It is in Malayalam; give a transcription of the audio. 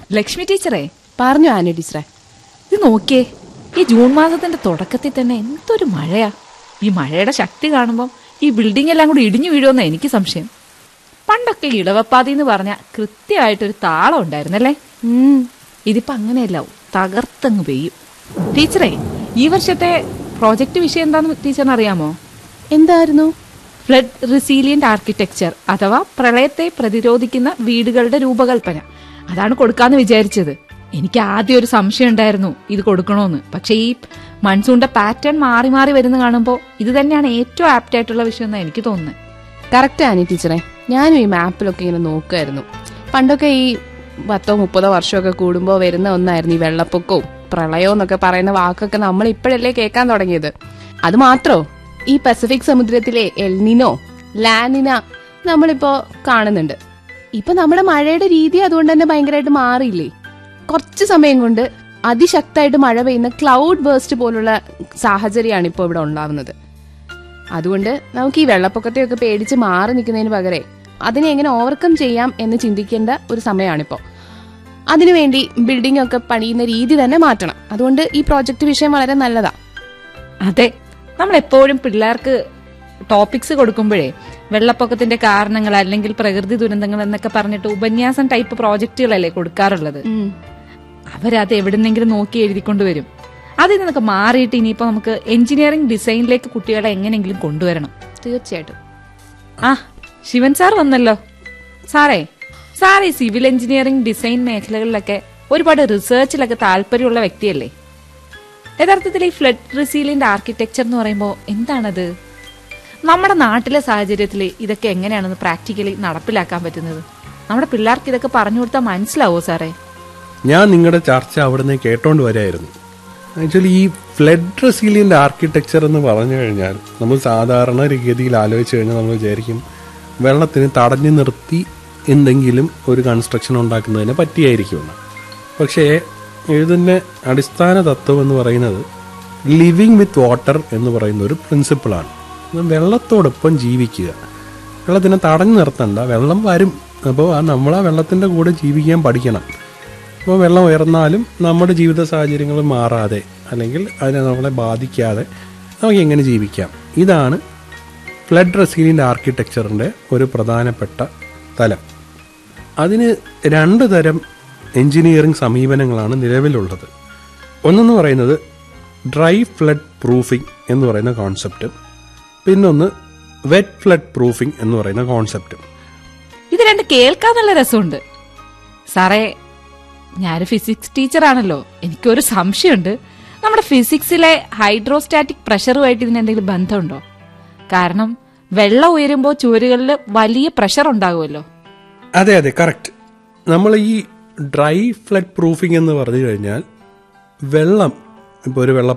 ലക്ഷ്മി ടീച്ചറേ പറഞ്ഞു ആനു ടീച്ചറെ ഇത് നോക്കിയേ ഈ ജൂൺ മാസത്തിന്റെ തുടക്കത്തിൽ തന്നെ എന്തൊരു മഴയാ ഈ മഴയുടെ ശക്തി കാണുമ്പോൾ ഈ ബിൽഡിംഗ് എല്ലാം കൂടി ഇടിഞ്ഞു വീഴുമെന്ന് എനിക്ക് സംശയം പണ്ടൊക്കെ ഇളവപ്പാതി എന്ന് പറഞ്ഞ കൃത്യമായിട്ടൊരു താളം ഉണ്ടായിരുന്നല്ലേ ഉം. ഇതിപ്പോ അങ്ങനെയല്ല തകർത്തങ്ങ് പെയ്യും ടീച്ചറേ ഈ വർഷത്തെ പ്രോജക്റ്റ് വിഷയം എന്താന്ന് ടീച്ചറിന് അറിയാമോ എന്തായിരുന്നു ഫ്ലഡ് റിസീലിയന്റ് ആർക്കിടെക്ചർ അഥവാ പ്രളയത്തെ പ്രതിരോധിക്കുന്ന വീടുകളുടെ രൂപകൽപ്പന അതാണ് കൊടുക്കാന്ന് വിചാരിച്ചത് എനിക്ക് ആദ്യം ഒരു സംശയം ഉണ്ടായിരുന്നു ഇത് കൊടുക്കണോന്ന് പക്ഷെ ഈ മൺസൂണിന്റെ പാറ്റേൺ മാറി മാറി വരുന്ന കാണുമ്പോൾ ഇത് തന്നെയാണ് ഏറ്റവും ആപ്റ്റ് ആയിട്ടുള്ള വിഷയം എന്നാണ് എനിക്ക് തോന്നുന്നത് കറക്റ്റ് ആനി ടീച്ചറെ ഞാനും ഈ മാപ്പിലൊക്കെ ഇങ്ങനെ നോക്കുമായിരുന്നു പണ്ടൊക്കെ ഈ പത്തോ മുപ്പതോ വർഷമൊക്കെ കൂടുമ്പോൾ വരുന്ന ഒന്നായിരുന്നു ഈ വെള്ളപ്പൊക്കവും പ്രളയവും എന്നൊക്കെ പറയുന്ന വാക്കൊക്കെ നമ്മൾ ഇപ്പോഴല്ലേ കേൾക്കാൻ തുടങ്ങിയത് അത് മാത്രോ ഈ പസഫിക് സമുദ്രത്തിലെ എൽനിനോ ലാനിന നമ്മളിപ്പോ കാണുന്നുണ്ട് ഇപ്പൊ നമ്മുടെ മഴയുടെ രീതി അതുകൊണ്ട് തന്നെ ഭയങ്കരമായിട്ട് മാറിയില്ലേ കുറച്ച് സമയം കൊണ്ട് അതിശക്തമായിട്ട് മഴ പെയ്യുന്ന ക്ലൗഡ് ബേസ്റ്റ് പോലുള്ള സാഹചര്യമാണ് ഇപ്പോൾ ഇവിടെ ഉണ്ടാവുന്നത് അതുകൊണ്ട് നമുക്ക് ഈ വെള്ളപ്പൊക്കത്തെയൊക്കെ പേടിച്ച് മാറി നിൽക്കുന്നതിന് പകരം അതിനെ എങ്ങനെ ഓവർകം ചെയ്യാം എന്ന് ചിന്തിക്കേണ്ട ഒരു സമയമാണിപ്പോ അതിനുവേണ്ടി ബിൽഡിംഗ് ഒക്കെ പണിയുന്ന രീതി തന്നെ മാറ്റണം അതുകൊണ്ട് ഈ പ്രോജക്റ്റ് വിഷയം വളരെ നല്ലതാ അതെ നമ്മൾ എപ്പോഴും പിള്ളേർക്ക് ടോപ്പിക്സ് കൊടുക്കുമ്പോഴേ വെള്ളപ്പൊക്കത്തിന്റെ കാരണങ്ങൾ അല്ലെങ്കിൽ പ്രകൃതി ദുരന്തങ്ങൾ എന്നൊക്കെ പറഞ്ഞിട്ട് ഉപന്യാസം ടൈപ്പ് പ്രോജക്റ്റുകളല്ലേ കൊടുക്കാറുള്ളത് അവരത് എവിടുന്നെങ്കിലും നോക്കി എഴുതിക്കൊണ്ട് വരും അതിൽ നിന്നൊക്കെ മാറിയിട്ട് ഇനിയിപ്പോ നമുക്ക് എഞ്ചിനീയറിംഗ് ഡിസൈനിലേക്ക് കുട്ടികളെ എങ്ങനെയെങ്കിലും കൊണ്ടുവരണം തീർച്ചയായിട്ടും ആ ശിവൻ സാർ വന്നല്ലോ സാറേ സാർ ഈ സിവിൽ എഞ്ചിനീയറിംഗ് ഡിസൈൻ മേഖലകളിലൊക്കെ ഒരുപാട് റിസർച്ചിലൊക്കെ താല്പര്യമുള്ള വ്യക്തിയല്ലേ യഥാർത്ഥത്തിൽ ഈ ഫ്ലഡ് റിസീലിയന്റ് ആർക്കിടെക്ചർ എന്ന് പറയുമ്പോൾ എന്താണത് നമ്മുടെ നാട്ടിലെ സാഹചര്യത്തിൽ ഇതൊക്കെ എങ്ങനെയാണെന്ന് പ്രാക്ടിക്കലി നടപ്പിലാക്കാൻ പറ്റുന്നത് നമ്മുടെ പിള്ളേർക്ക് ഇതൊക്കെ പറഞ്ഞു കൊടുത്താൽ മനസ്സിലാവോ സാറേ ഞാൻ നിങ്ങളുടെ ചർച്ച അവിടുന്ന് കേട്ടോണ്ട് വരായിരുന്നു ആക്ച്വലി ഈ ഫ്ലഡ് റെസീലിയന്റ് ആർക്കിടെക്ചർ എന്ന് പറഞ്ഞു കഴിഞ്ഞാൽ നമ്മൾ സാധാരണ ഗതിയിൽ ആലോചിച്ച് കഴിഞ്ഞാൽ നമ്മൾ വിചാരിക്കും വെള്ളത്തിന് തടഞ്ഞു നിർത്തി എന്തെങ്കിലും ഒരു കൺസ്ട്രക്ഷൻ ഉണ്ടാക്കുന്നതിനെ പറ്റിയായിരിക്കുമെന്ന് പക്ഷേ ഇതിൻ്റെ അടിസ്ഥാന തത്വം എന്ന് പറയുന്നത് ലിവിങ് വിത്ത് വാട്ടർ എന്ന് പറയുന്ന ഒരു പ്രിൻസിപ്പിളാണ് വെള്ളത്തോടൊപ്പം ജീവിക്കുക വെള്ളത്തിനെ തടഞ്ഞു നിർത്തണ്ട വെള്ളം വരും അപ്പോൾ ആ നമ്മൾ ആ വെള്ളത്തിൻ്റെ കൂടെ ജീവിക്കാൻ പഠിക്കണം അപ്പോൾ വെള്ളം ഉയർന്നാലും നമ്മുടെ ജീവിത സാഹചര്യങ്ങൾ മാറാതെ അല്ലെങ്കിൽ അതിനെ നമ്മളെ ബാധിക്കാതെ നമുക്ക് എങ്ങനെ ജീവിക്കാം ഇതാണ് ഫ്ലഡ് റെസീലിയൻ്റ് ആർക്കിടെക്ചറിൻ്റെ ഒരു പ്രധാനപ്പെട്ട തലം അതിന് രണ്ട് തരം എഞ്ചിനീയറിംഗ് സമീപനങ്ങളാണ് നിലവിലുള്ളത് ഒന്നെന്ന് പറയുന്നത് ഡ്രൈ ഫ്ലഡ് പ്രൂഫിംഗ് എന്ന് പറയുന്ന കോൺസെപ്റ്റും പിന്നൊന്ന് വെറ്റ് ഫ്ലഡ് പ്രൂഫിംഗ് എന്ന് പറയുന്ന കോൺസെപ്റ്റും ഇത് രണ്ട് കേൾക്കാൻ നല്ല രസമുണ്ട് സാറേ ഞാനൊരു ഫിസിക്സ് ടീച്ചറാണല്ലോ എനിക്കൊരു സംശയമുണ്ട് നമ്മുടെ ഫിസിക്സിലെ ഹൈഡ്രോസ്റ്റാറ്റിക് പ്രഷറുമായിട്ട് ഇതിന് എന്തെങ്കിലും ബന്ധമുണ്ടോ കാരണം വെള്ളം ഉയരുമ്പോൾ ചുവരുകളിൽ വലിയ പ്രഷർ ഉണ്ടാകുമല്ലോ അതെ അതെ കറക്റ്റ് നമ്മൾ ഈ ഡ്രൈ ഫ്ലഡ് പ്രൂഫിംഗ് എന്ന് പറഞ്ഞു കഴിഞ്ഞാൽ വെള്ളം ഇപ്പോൾ ഒരു വെള്ള